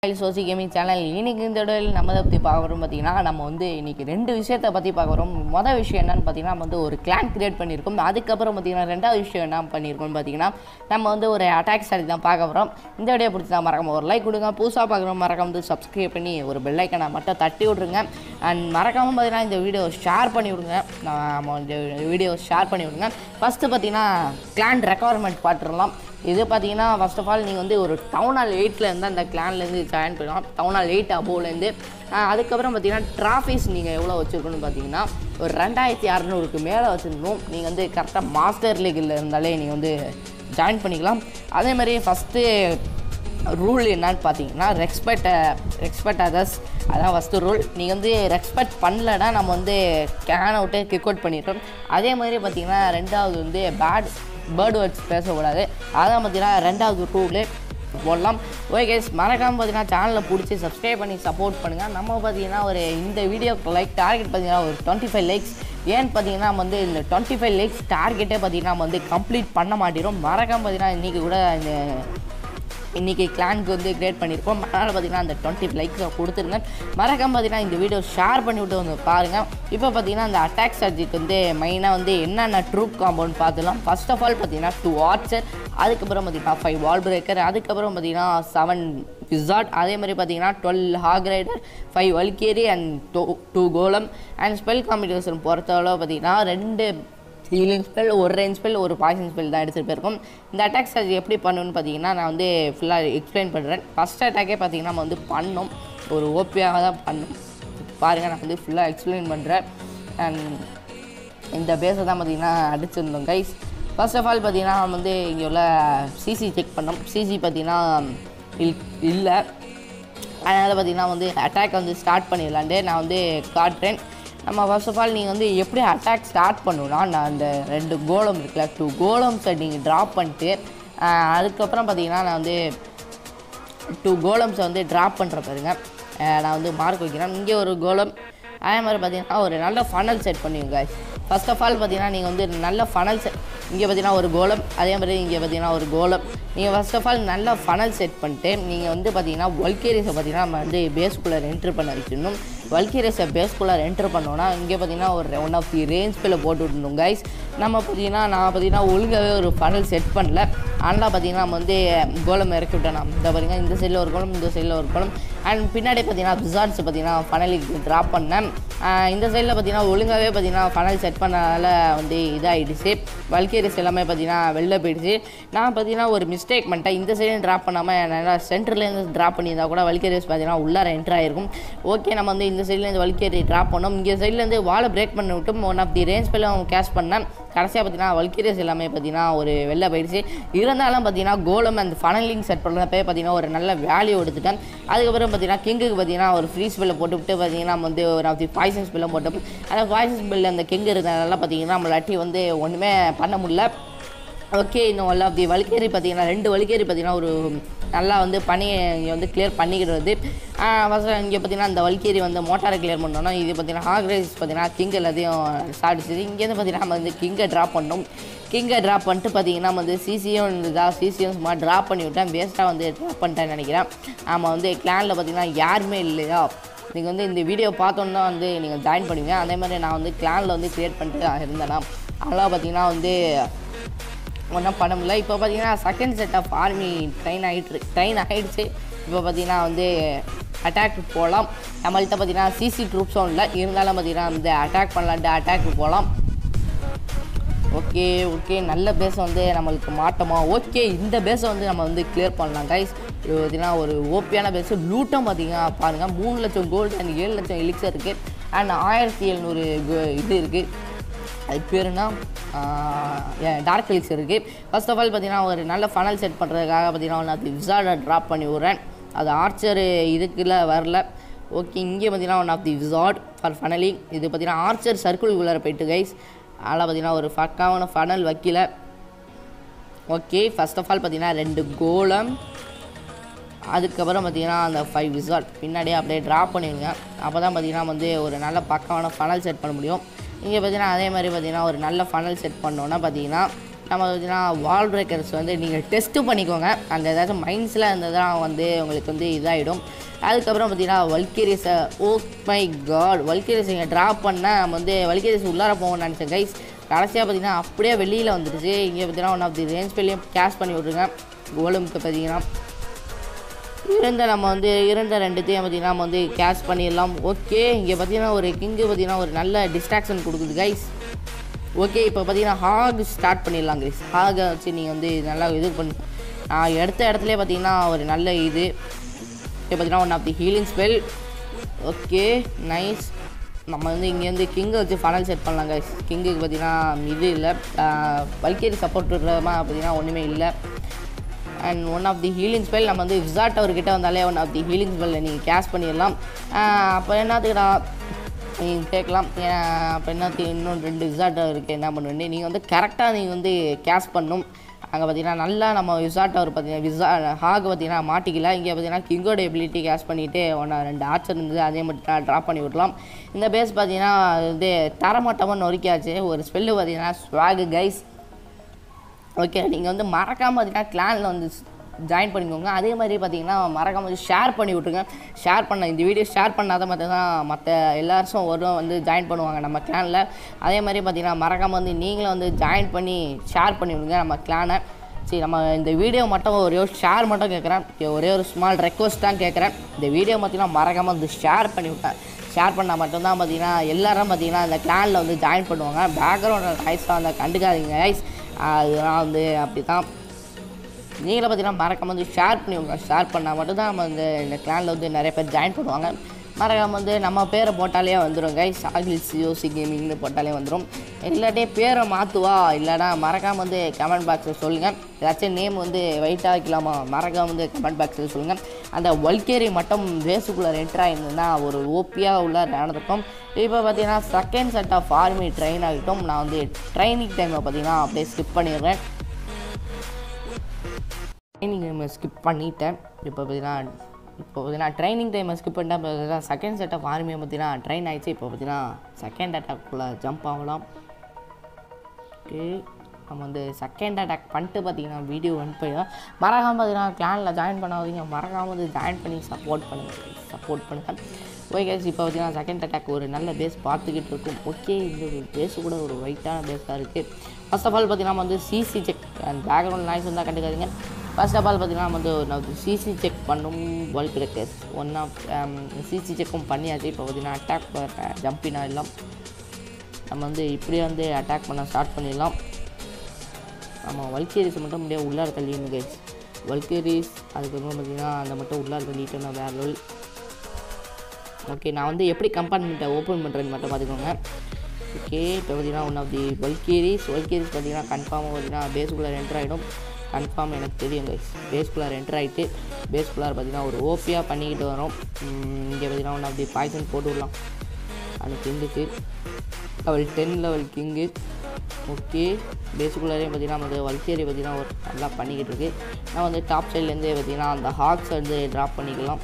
சோசி gaming channel இன்னைக்கு இந்த இடையில நம்ம எதை பற்றி பார்க்குறோம் பார்த்தீங்கன்னா நம்ம வந்து இன்னைக்கு ரெண்டு விஷயத்தை பற்றி பார்க்குறோம் மொதல் விஷயம் என்னன்னு பார்த்தீங்கன்னா நம்ம வந்து ஒரு கிளான் கிரியேட் பண்ணியிருக்கோம் அதுக்கப்புறம் பார்த்தீங்கன்னா ரெண்டாவது விஷயம் என்ன பண்ணியிருக்கோம் பார்த்தீங்கன்னா நம்ம வந்து ஒரு அட்டாக் ஸ்டாடி தான் பார்க்க போகிறோம் இந்த வீடியோ பிடிச்சா மறக்காம ஒரு லைக் கொடுங்க புதுசாக பார்க்குறோம் மறக்காம வந்து சப்ஸ்கிரைப் பண்ணி ஒரு பெல் ஐக்கனை மட்டும் தட்டி விட்ருங்க அண்ட் மறக்காம பார்த்தீங்கன்னா இந்த வீடியோ ஷேர் பண்ணி விடுங்க நம்ம இந்த வீடியோ ஷேர் பண்ணி விடுங்க ஃபஸ்ட்டு பார்த்தீங்கன்னா கிளான் ரெக்குவயர்மெண்ட் பார்த்துடலாம் இது பார்த்தீங்கன்னா ஃபர்ஸ்ட் ஆஃப் ஆல் நீங்கள் வந்து ஒரு டவுன் ஹால் எயிட்டில் இருந்து அந்த கிளான்லேருந்து ஜாயின் பண்ணலாம் டவுன் ஹால் எயிட் அபோவ்லேருந்து அதுக்கப்புறம் பார்த்தீங்கன்னா ட்ராஃபிஸ் நீங்கள் எவ்வளோ வச்சுருக்கணும்னு பார்த்தீங்கன்னா ஒரு ரெண்டாயிரத்தி அறநூறுக்கு மேலே வச்சுருக்கணும் நீங்கள் வந்து கரெக்டாக மாஸ்டர் லீக்கில் இருந்தாலே நீங்கள் வந்து ஜாயின் பண்ணிக்கலாம் அதே மாதிரி ஃபஸ்ட்டு ரூல் என்னன்னு பார்த்தீங்கன்னா ரெஸ்பெக்ட் ரெஸ்பெக்ட் அதர்ஸ் அதான் ஃபஸ்ட்டு ரூல் நீங்கள் வந்து ரெஸ்பெக்ட் பண்ணலன்னா நம்ம வந்து கேன் அவுட்டே கிக் அவுட் பண்ணிட்டோம் அதே மாதிரி பார்த்தீங்கன்னா ரெண்டாவது வந்து பேட் பேர்ட் வேர்ட்ஸ் பேசக்கூடாது அதான் பார்த்தீங்கன்னா ரெண்டாவது ரூலு போடலாம் ஓகே கைஸ் மறக்காமல் பார்த்தீங்கன்னா சேனலில் பிடிச்சி சப்ஸ்கிரைப் பண்ணி சப்போர்ட் பண்ணுங்கள் நம்ம பார்த்தீங்கன்னா ஒரு இந்த வீடியோக்கு லைக் டார்கெட் பார்த்தீங்கன்னா ஒரு டுவெண்ட்டி ஃபைவ் லைக்ஸ் ஏன்னு பார்த்தீங்கன்னா நம்ம வந்து இந்த டுவெண்ட்டி ஃபைவ் லைக்ஸ் டார்கெட்டே பார்த்தீங்கன்னா நம்ம வந்து கம்ப்ளீட் பண்ண மாட்டேறோம் மறக்காமல் பார்த்தீங்கன்னா இன்றைக்கி கூட இந்த இன்றைக்கி கிளானுக்கு வந்து கிரியேட் பண்ணியிருக்கோம் அதனால் பார்த்தீங்கன்னா அந்த டுவெண்ட்டி லைக்ஸை கொடுத்துருங்க மறக்காம பார்த்தீங்கன்னா இந்த வீடியோ ஷேர் பண்ணி விட்டு வந்து பாருங்கள் இப்போ பார்த்தீங்கன்னா அந்த அட்டாக் சர்ஜிக்கு வந்து மெயினாக வந்து என்னென்ன ட்ரூப் காம்பவுண்ட் பார்த்துலாம் ஃபர்ஸ்ட் ஆஃப் ஆல் பார்த்தீங்கன்னா டூ ஆர்ச்சர் அதுக்கப்புறம் பார்த்தீங்கன்னா ஃபைவ் வால் பிரேக்கர் அதுக்கப்புறம் பார்த்தீங்கன்னா செவன் விசார்ட் அதே மாதிரி பார்த்தீங்கன்னா twelve hog rider five valkyrie and two two golem and spell combination பொறுத்தளவு பார்த்தீங்கன்னா ரெண்டு ஹீலிங் ஸ்பெல் ஒரு ரேஞ்ச் ஸ்பெல் ஒரு பாய்சன் ஸ்பெல் தான் எடுத்துகிட்டு போயிருக்கோம் இந்த அட்டாக் ஸ்ட்ராட்டஜி எப்படி பண்ணணும்னு பார்த்தீங்கன்னா நான் வந்து ஃபுல்லாக எக்ஸ்பிளைன் பண்ணுறேன் ஃபஸ்ட் அட்டாக்கே பார்த்தீங்கன்னா நம்ம வந்து பண்ணோம் ஒரு ஓபியாக தான் பண்ணோம் பாருங்கள் நான் வந்து ஃபுல்லாக எக்ஸ்பிளைன் பண்ணுறேன் அண்ட் இந்த பேஸை தான் பார்த்தீங்கன்னா அடிச்சிருந்தோம் கைஸ் ஃபர்ஸ்ட் ஆஃப் ஆல் பார்த்தீங்கன்னா நம்ம வந்து இங்கே உள்ள சிசி செக் பண்ணோம் சிசி பார்த்தீங்கன்னா இல் இல்லை அதனால் பார்த்தீங்கன்னா வந்து அட்டாக் வந்து ஸ்டார்ட் பண்ணிடலான்ட்டு நான் வந்து காட்டுறேன் நம்ம ஃபர்ஸ்ட் ஆஃப் ஆல் நீங்கள் வந்து எப்படி அட்டாக் ஸ்டார்ட் பண்ணணும்னா நான் அந்த ரெண்டு கோலம் இருக்குல்ல டூ கோலம்ஸை நீங்கள் ட்ராப் பண்ணிட்டு ஆஹ், அதுக்கப்புறம் பார்த்தீங்கன்னா நான் வந்து டூ கோலம்ஸை வந்து ட்ராப் பண்ணுற பாருங்க ஆஹ், நான் வந்து மார்க் வைக்கிறேன் இங்கே ஒரு கோலம் அதே மாதிரி பார்த்தீங்கன்னா ஒரு நல்ல ஃபனல் செட் பண்ணுவீங்க ஃபர்ஸ்ட் ஆஃப் ஆல் பார்த்தீங்கன்னா நீங்கள் வந்து நல்ல ஃபனல் செட் இங்கே பார்த்தீங்கன்னா ஒரு கோலம் அதே மாதிரி இங்கே பார்த்தீங்கன்னா ஒரு கோலம் நீங்கள் ஃபர்ஸ்ட் ஆஃப் ஆல் நல்ல ஃபனல் செட் பண்ணிட்டு நீங்கள் வந்து பார்த்தீங்கன்னா வல்கேரியஸை பார்த்தீங்கன்னா நம்ம வந்து பேஸ்குள்ளே என்ட்ரு பண்ண வச்சிடணும் வல்கேரியஸை பேஸ்குள்ளே என்ட்ரு பண்ணோன்னா இங்கே பார்த்தீங்கன்னா ஒரு ஒன் ஆஃப் தி ரேஞ்ச் பில்ல போட்டு விட்டுணும் கைஸ் நம்ம பார்த்தீங்கன்னா நான் பார்த்தீங்கன்னா ஒழுங்காகவே ஒரு ஃபனல் செட் பண்ணல அதனால் பார்த்தீங்கன்னா நம்ம வந்து கோலம் இறக்கி விட்டேன் நான் இந்த பாருங்க இந்த சைடில் ஒரு கோலம் இந்த சைடில் ஒரு கோலம் அண்ட் பின்னாடி பார்த்தீங்கன்னா ரிசார்ட்ஸ் பார்த்தீங்கன்னா ஃபனலுக்கு ட்ராப் பண்ணேன் ஆஹ் இந்த சைடில் பார்த்தீங்கன்னா ஒழுங்காகவே பார்த்தீங்கன்னா ஃபனல் செட் பண்ணனால வந்து இதாகிடுச்சு வல்கேரிஸ் எல்லாமே பார்த்தீங்கன்னா வெளில போயிடுச்சு நான் பார்த்தீங்கன்னா ஒரு மிஸ்டேக் பண்ணிட்டேன் இந்த சைடும் ட்ராப் பண்ணாமல் நல்லா சென்டர்லேருந்து ட்ராப் பண்ணியிருந்தா கூட வல்கேரிஸ் பார்த்தீங்கன்னா உள்ளார என்ட்ரு ஆயிருக்கும் ஓகே நம்ம வந்து இந்த சைட்லேருந்து வல்கேரி ட்ராப் பண்ணோம் இங்கே சைட்லேருந்து வாழை பிரேக் பண்ணி விட்டு ஒன் ஆஃப் தி ரேஞ்ச் பில்லும் கேஷ் பண்ணேன் கடைசியாக பார்த்தீங்கன்னா வல்கேரியஸ் எல்லாமே பார்த்தீங்கன்னா ஒரு வெளில போயிடுச்சு இருந்தாலும் பார்த்தீங்கன்னா கோலம் அந்த ஃபனலிங் செட் பண்ணுறப்பே பார்த்தீங்கன்னா ஒரு நல்ல வேல்யூ எடுத்துட்டேன் அதுக்கப்புறம் பார்த்தீங்கன்னா கிங்குக்கு பார்த்தீங்கன்னா ஒரு ஃப்ரீ ஸ்பெல்லை போட்டுவிட்டு பார்த்தீங்கன்னா நம்ம வந்து ஒரு ஆஃப் தி பாய்சன் ஸ்பெல்லும் போட்டோம் அந்த பாய்சன் ஸ்பெல் அந்த கிங் இருந்ததுனால பார்த்தீங்கன்னா நம்மளாட்டி வந்து ஒன்றுமே பண்ண முடியல ஓகே இன்னும் ஒன் ஆஃப் தி வலிக்கேரி பார்த்தீங்கன்னா ரெண்டு வலிக்கேரி பார்த்தீங்கன்னா ஒரு நல்லா வந்து பனி இங்கே வந்து கிளியர் பண்ணிக்கிறது ஃபஸ்ட்டு இங்கே பார்த்தீங்கன்னா இந்த வலிக்கேரி வந்து மோட்டாரை கிளியர் பண்ணோம்னா இது பார்த்தீங்கன்னா ஹாக்ரேஸ் பார்த்தீங்கன்னா கிங் எல்லாத்தையும் சாடிச்சுது இங்கேருந்து பார்த்தீங்கன்னா நம்ம வந்து கிங்கை ட்ராப் பண்ணோம் கிங்கை ட்ராப் பண்ணிட்டு பார்த்தீங்கன்னா நம்ம வந்து சிசியும் இருந்ததா சிசியும் சும்மா ட்ராப் பண்ணி விட்டேன் வேஸ்ட்டாக வந்து ட்ராப் பண்ணிட்டேன்னு நினைக்கிறேன் ஆமாம் வந்து கிளானில் பார்த்தீங்கன்னா யாருமே இல்லையா நீங்கள் வந்து இந்த வீடியோ பார்த்தோன்னா வந்து நீங்கள் ஜாயின் பண்ணுவீங்க அதே மாதிரி நான் வந்து கிளானில் வந்து க்ரியேட் பண்ணிட்டு நான் இருந்தேன்னா அதெல்லாம் பார்த்தீங்கன்னா வந்து ஒன்றும் பண்ண முடியல இப்போ பார்த்தீங்கன்னா second set of army train ஆகிட்டு ட்ரெயின் ஆகிடுச்சு இப்போ பார்த்தீங்கன்னா வந்து அட்டாக் போகலாம் நம்மள்கிட்ட பார்த்தீங்கன்னா சிசி ட்ரூப்ஸும் இல்லை இருந்தாலும் பார்த்தீங்கன்னா வந்து அட்டாக் பண்ணலான்ட்டு அட்டாக் போகலாம் ஓகே ஓகே நல்ல பேஸை வந்து நம்மளுக்கு மாட்டோமா ஓகே இந்த பேஸை வந்து நம்ம வந்து கிளியர் பண்ணலாம் கைஸ் இது பார்த்தீங்கன்னா ஒரு ஓப்பியான பேஸு லூட்டம் பார்த்தீங்கன்னா பாருங்கள் மூணு லட்சம் கோல்டு அண்ட் ஏழு லட்சம் எலிக்ஸர் இருக்குது அண்ட் ஆயிரத்தி எழுநூறு இது இருக்குது அது பேருனா டார்க் எலிக்ஸ் இருக்குது ஃபர்ஸ்ட் ஆஃப் ஆல் பார்த்தீங்கன்னா ஒரு நல்ல ஃபனல் செட் பண்ணுறதுக்காக பார்த்தீங்கன்னா ஒன்று அது விசார்டை ட்ராப் பண்ணி விட்றேன் அது ஆர்ச்சர் இதுக்குள்ள வரல ஓகே இங்கே பார்த்தீங்கன்னா one of the wizard for funneling இது பார்த்தீங்கன்னா ஆர்ச்சர் சர்க்கிள்குள்ளார போயிட்டு கைஸ் அதில் பார்த்தீங்கன்னா ஒரு ஃபக்கான ஃபனல் வைக்கல ஓகே ஃபர்ஸ்ட் ஆஃப் ஆல் பார்த்தீங்கன்னா ரெண்டு கோலம் அதுக்கப்புறம் பார்த்தீங்கன்னா அந்த ஃபைவ் விசார்ட் பின்னாடியே அப்படியே ட்ராப் பண்ணிடுங்க அப்போ தான் பார்த்தீங்கன்னா வந்து ஒரு நல்ல பக்கமான ஃபனல் செட் பண்ண முடியும் இங்கே பார்த்தீங்கன்னா அதே மாதிரி பார்த்தீங்கன்னா ஒரு நல்ல ஃபனல் செட் பண்ணோன்னா பார்த்தீங்கன்னா நம்ம பார்த்தீங்கன்னா வால் பிரேக்கர்ஸ் வந்து நீங்கள் டெஸ்ட்டு பண்ணிக்கோங்க அந்த ஏதாச்சும் மைண்ட்ஸில் இருந்ததுலாம் வந்து உங்களுக்கு வந்து இதாகிடும் அதுக்கப்புறம் பார்த்தீங்கன்னா வல்கேரியஸை ஓ மை காட் வல்கேரியஸ் இங்கே ட்ராப் பண்ணால் நம்ம வந்து வல்கேரியஸ் உள்ளார போகணும்னு நினச்சேன் கைஸ் கடைசியாக பார்த்தீங்கன்னா அப்படியே வெளியில் வந்துடுச்சு இங்கே பார்த்தீங்கன்னா ஒன் ஆஃப் தி ரேஞ்ச் பெல்லையும் கேஷ் பண்ணி விட்ருங்க கோலுமுக்கு பார்த்தீங்கன்னா இருந்த நம்ம வந்து இருந்த ரெண்டுத்தையும் பார்த்தீங்கன்னா நம்ம வந்து கேஷ் பண்ணிடலாம் ஓகே இங்கே பார்த்தீங்கன்னா ஒரு கிங்கு பார்த்தீங்கன்னா ஒரு நல்ல டிஸ்ட்ராக்ஷன் கொடுக்குது கைஸ் ஓகே இப்போ பார்த்தீங்கன்னா ஹாக் ஸ்டார்ட் பண்ணிடலாம் கைஸ் ஹாகை வச்சு நீங்கள் வந்து நல்லா இது பண்ணி நான் எடுத்த இடத்துல பார்த்தீங்கன்னா ஒரு நல்ல இது இப்போ பார்த்தீங்கன்னா one of the healing spell okay nice நம்ம வந்து இங்கேருந்து கிங்கை வச்சு ஃபனல் செட் பண்ணலாம் கைஸ் கிங்குக்கு பார்த்தீங்கன்னா இது இல்லை வல்கேரி சப்போர்ட் இருக்கிறமா பார்த்தீங்கன்னா ஒன்றுமே இல்லை and one of the healing spell நம்ம வந்து விசாட் அவர்கிட்ட வந்தாலே ஒன் ஆஃப் தி ஹீலிங் ஸ்பெல்ல நீங்கள் கேஷ் பண்ணிடலாம் அப்போ என்னத்துக்குடா நீங்கள் கேட்கலாம் அப்போ என்னத்துக்கு இன்னும் ரெண்டு விசாட் இருக்குது என்ன பண்ணுவேன் நீங்கள் வந்து கரெக்டாக நீங்கள் வந்து கேஷ் பண்ணணும் அங்கே பார்த்தீங்கன்னா நல்லா நம்ம விசாட் அவர் பார்த்தீங்கன்னா விசா ஹாக் பார்த்தீங்கன்னா மாட்டிக்கல இங்கே பார்த்தீங்கன்னா கிங்கோட எபிலிட்டி கேஷ் பண்ணிவிட்டு ஒன்றா ரெண்டு ஆச்சர் இருந்தது அதே மட்டும் ட்ராப் பண்ணி விடலாம் இந்த பேஸ் பார்த்தீங்கன்னா இது தரமட்டமாக நொறுக்கியாச்சு ஒரு ஸ்பெல்லு பார்த்தீங்கன்னா ஸ்வாகு கைஸ் ஓகே நீங்கள் வந்து மறக்காமல் பார்த்தீங்கன்னா கிளானில் வந்து ஜாயின் பண்ணிக்கோங்க அதே மாதிரி பார்த்தீங்கன்னா மறக்காமல் வந்து ஷேர் பண்ணி விட்ருங்க ஷேர் பண்ண இந்த வீடியோ ஷேர் பண்ணாத மட்டும் தான் மற்ற எல்லாரும் வரும் வந்து ஜாயின் பண்ணுவாங்க நம்ம கிளானில் அதே மாதிரி பார்த்தீங்கன்னா மறக்காமல் வந்து நீங்களும் வந்து ஜாயின் பண்ணி ஷேர் பண்ணி விடுங்க நம்ம கிளானை சரி நம்ம இந்த வீடியோ மட்டும் ஒரே ஒரு ஷேர் மட்டும் கேட்குறேன் ஒரே ஒரு ஸ்மால் ரெக்வஸ்ட் தான் கேட்குறேன் இந்த வீடியோ பார்த்தீங்கன்னா மறக்காமல் வந்து ஷேர் பண்ணி விட்டேன் ஷேர் பண்ணால் மட்டும்தான் பார்த்தீங்கன்னா எல்லாரும் பார்த்தீங்கன்னா இந்த கிளானில் வந்து ஜாயின் பண்ணுவாங்க பேக்ரவுண்ட் நாய்ஸ்லாம் வந்து கண்டுக்காதீங்க guys அதெல்லாம் வந்து அப்படி தான் நீங்களும் பார்த்தீங்கன்னா மறக்காம வந்து ஷேர் பண்ணிவிடுங்க ஷேர் பண்ணால் மட்டும்தான் நம்ம இந்த இந்த கிளானில் வந்து நிறைய பேர் ஜாயின் பண்ணுவாங்க மறக்காம வந்து நம்ம பேரை போட்டாலே வந்துடும் கைஸ் சாகில் சியோசி கேமிங்னு போட்டாலே வந்துடும் இல்லாட்டே பேரை மாற்றுவா இல்லைனா மறக்காம வந்து கமெண்ட் பாக்ஸில் சொல்லுங்கள் ஏதாச்சும் நேம் வந்து வெயிட்டாக வைக்கலாமா மறக்காம வந்து கமெண்ட் பாக்ஸில் சொல்லுங்கள் அந்த வல்கேரி மட்டும் பேஸுக்குள்ளே என்ட்ரு ஆயிருந்ததுன்னா ஒரு ஓப்பியாக உள்ள நடந்திருக்கும் இப்போ பார்த்தீங்கன்னா second set of army train ஆகிட்டும் நான் வந்து ட்ரைனிங் டைமை பார்த்தீங்கன்னா அப்படியே ஸ்கிப் பண்ணிடுறேன் ட்ரைனிங் டைமை ஸ்கிப் பண்ணிட்டேன் இப்போ பார்த்தீங்கன்னா இப்போ பார்த்தீங்கன்னா ட்ரைனிங் டைமை ஸ்கிப் பண்ணிட்டேன் இப்போ பார்த்தீங்கன்னா செகண்ட் செட் ஆஃப் ஆர்மியை பார்த்தீங்கன்னா ட்ரெயின் ஆயிடுச்சு இப்போ பார்த்தீங்கன்னா செகண்ட் அட்டாக்குள்ளே ஜம்ப் ஆகலாம் ஓகே நம்ம வந்து செகண்ட் அட்டாக் பண்ணிட்டு பார்த்தீங்கன்னா வீடியோ வந்து போயிடும் மறக்காமல் பார்த்தீங்கன்னா கிளானில் ஜாயின் பண்ணாதீங்க மறக்காமல் வந்து ஜாயின் பண்ணி சப்போர்ட் பண்ணுங்கள் சப்போர்ட் பண்ணுங்கள் ஓகே இப்போ பார்த்தீங்கன்னா செகண்ட் அட்டாக் ஒரு நல்ல பேஸ் பார்த்துக்கிட்டு இருக்கும் ஓகே இந்த பேஸ் கூட ஒரு ஒயிட்டான பேஸாக இருக்குது ஃபர்ஸ்ட் ஆஃப் ஆல் பார்த்தீங்கன்னா நம்ம வந்து CC check and background noise இருந்தால் கண்டுக்காதீங்க ஃபர்ஸ்ட் ஆஃப் ஆல் பார்த்தீங்கன்னா நம்ம வந்து நான் சிசி செக் பண்ணும் wall breakers one of CC செக்கும் பண்ணியாச்சு இப்போ பார்த்தீங்கன்னா அட்டாக் ஜம்பினா எல்லாம் நம்ம வந்து இப்படியே வந்து அட்டாக் பண்ண ஸ்டார்ட் பண்ணிடலாம் நம்ம வல்கேரிஸ் மட்டும் முடியாது உள்ளார தள்ளிடணும் கைஸ் வல்கேரிஸ் அதுக்கப்புறம் பார்த்தீங்கன்னா அந்த மட்டும் உள்ளார தள்ளிட்டோம்னா வேறு லெவல் ஓகே நான் வந்து எப்படி கம்பார்ட்மெண்ட்டை ஓப்பன் பண்ணுறேன்னு மட்டும் பார்த்துக்கோங்க ஓகே இப்போ பார்த்தீங்கன்னா ஒன் ஆஃப் தி வல்கேரிஸ் வல்கேரிஸ் பார்த்தீங்கன்னா கன்ஃபார்மாக பார்த்தீங்கன்னா பேஸ்குள்ளே என்டர் ஆகிடும் கன்ஃபார்ம் எனக்கு தெரியும் கைஸ் பேஸ்குள்ளார் என்டர் ஆகிட்டு பேஸ்குள்ளார் பார்த்தீங்கன்னா ஒரு ஓபியாக பண்ணிக்கிட்டு வரோம் இங்கே பார்த்தீங்கன்னா ஒன் ஆஃப் தி பாய்சன் போட்டு விடலாம் அந்த கிங்குக்கு level ten level king okay பேசிக்குள்ளாரையும் பார்த்தீங்கன்னா நம்ம வந்து வல்கேரி பார்த்தீங்கன்னா ஒரு நல்லா பண்ணிக்கிட்டு இருக்கு நான் வந்து டாப் சைட்லேருந்தே பார்த்தீங்கன்னா அந்த ஹாக்ஸ் வந்து ட்ராப் பண்ணிக்கலாம்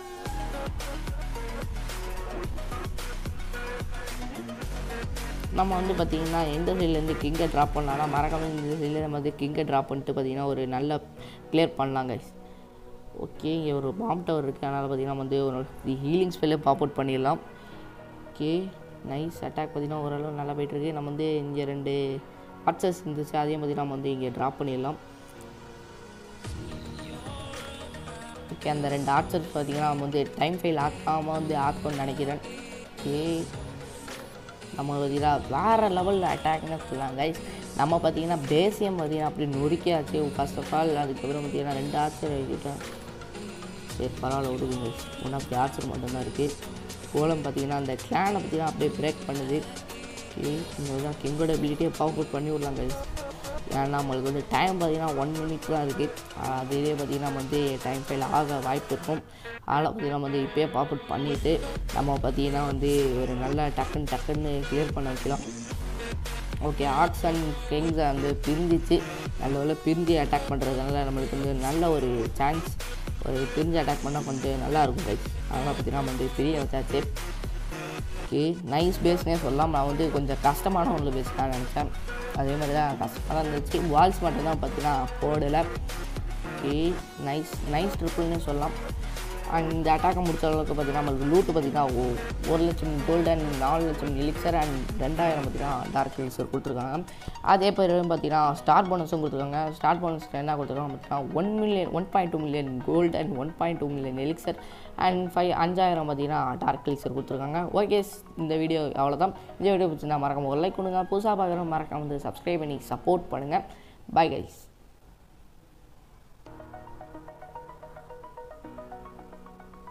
நம்ம வந்து பார்த்திங்கன்னா எந்த சைட்லேருந்து கிங்கை ட்ராப் பண்ணலாம்னா மறக்காம இந்த சைடில் நம்ம வந்து கிங்கை ட்ராப் பண்ணிட்டு பார்த்திங்கன்னா ஒரு நல்ல கிளியர் பண்ணலாம் கைஸ் ஓகே இங்கே ஒரு பாம் டவர் இருக்குது அதனால் பார்த்திங்கன்னா நம்ம வந்து ஒரு ஹீலிங் ஸ்பெல்லே பாப் அவுட் பண்ணிடலாம் ஓகே நைஸ் அட்டாக் பார்த்திங்கன்னா ஓரளவு நல்லா போயிட்டுருக்கு நம்ம வந்து இங்கே ரெண்டு ஆர்ச்சர்ஸ் இருந்துச்சு அதையும் பார்த்திங்கன்னா நம்ம வந்து இங்கே ட்ராப் பண்ணிடலாம் ஓகே அந்த ரெண்டு ஆர்ச்சர்ஸ் பார்த்திங்கன்னா நம்ம வந்து டைம் ஃபெயில் ஆக்காமல் வந்து ஆக்கணும்னு நினைக்கிறேன் ஓகே நம்ம பார்த்தீங்கன்னா வேறு லெவலில் அட்டாக்னு சொல்லலாம் கைஸ் நம்ம பார்த்தீங்கன்னா பேசியம் பார்த்தீங்கன்னா அப்படி நொறுக்கியாச்சு ஃபர்ஸ்ட் ஆஃப் ஆல் அதுக்கப்புறம் பார்த்தீங்கன்னா ரெண்டு ஆர்ச்சர் எழுதிட்டேன் சரி பரவாயில்ல விடுங்க guys one of the archer மட்டும்தான் இருக்குது கோலம் பார்த்தீங்கன்னா அந்த கிளானை பார்த்தீங்கன்னா அப்படியே பிரேக் பண்ணுது ஓகே இந்த தான் கிங்கோட எபிலிட்டியை பவர் அவுட் பண்ணி விடலாம் கைஸ் ஏன்னா நம்மளுக்கு வந்து டைம் பார்த்தீங்கன்னா ஒன் மினிட் தான் இருக்குது அதுலேயே பார்த்தீங்கன்னா நம்ம வந்து டைம் ஃபெயில் ஆக வாய்ப்பு இருக்கும் அதனால் பார்த்தீங்கன்னா நம்ம வந்து இப்போயே பாப் அவுட் பண்ணிவிட்டு நம்ம பார்த்தீங்கன்னா வந்து ஒரு நல்ல டக்குன்னு டக்குன்னு கிளியர் பண்ண வைக்கலாம் ஓகே ஆர்ட்ஸ் அண்ட் கிங்ஸை வந்து பிரிஞ்சிச்சு நல்ல வேலை பிரிஞ்சு அட்டாக் பண்ணுறதுனால நம்மளுக்கு வந்து நல்ல ஒரு சான்ஸ் ஒரு பிரிஞ்சு அட்டாக் பண்ணால் கொஞ்சம் நல்லா இருக்கும் கைஸ் அதனால் பார்த்தீங்கன்னா நம்ம வந்து பிரிய வச்சாச்சு ஓகே நைஸ் பேஸ்னே சொல்லலாம் நான் வந்து கொஞ்சம் கஷ்டமான ஒன்று பேஸ் தான் நினச்சேன் அதே மாதிரி தான் கஷ்டமாக தான் இருந்துச்சு வால்ஸ் மட்டும் தான் பார்த்தீங்கன்னா போடலை ஓகே நைஸ் நைஸ் ட்ரிப்புள்னு சொல்லலாம் அண்ட் இந்த அட்டாக்கை முடிச்ச அளவுக்கு பார்த்தீங்கன்னா நம்மளுக்கு லூட்டு பார்த்தீங்கன்னா ஓ- ஒரு லட்சம் கோல்டு அண்ட் நாலு லட்சம் எலிக்சர் அண்ட் ரெண்டாயிரம் பார்த்தீங்கன்னா டார்க் எலிக்சர் கொடுத்துருக்காங்க அதே பேர் பார்த்தீங்கன்னா ஸ்டார் போனஸும் கொடுத்துருக்காங்க ஸ்டார் போனஸ் என்ன கொடுத்துருக்காங்க பார்த்தீங்கன்னா one million one point two million gold and one point two million elixir and five அஞ்சாயிரம் பார்த்தீங்கன்னா டார்க் எலிக்சர் கொடுத்துருக்காங்க ஓகே இந்த வீடியோ அவ்வளோதான் இந்த வீடியோ பிடிச்சிருந்தா மறக்காம ஒரு லைக் கொடுங்க புதுசாக பார்க்குறோம் மறக்காம வந்து சப்ஸ்கிரைப் பண்ணி சப்போர்ட் பண்ணுங்கள் பை கைஸ்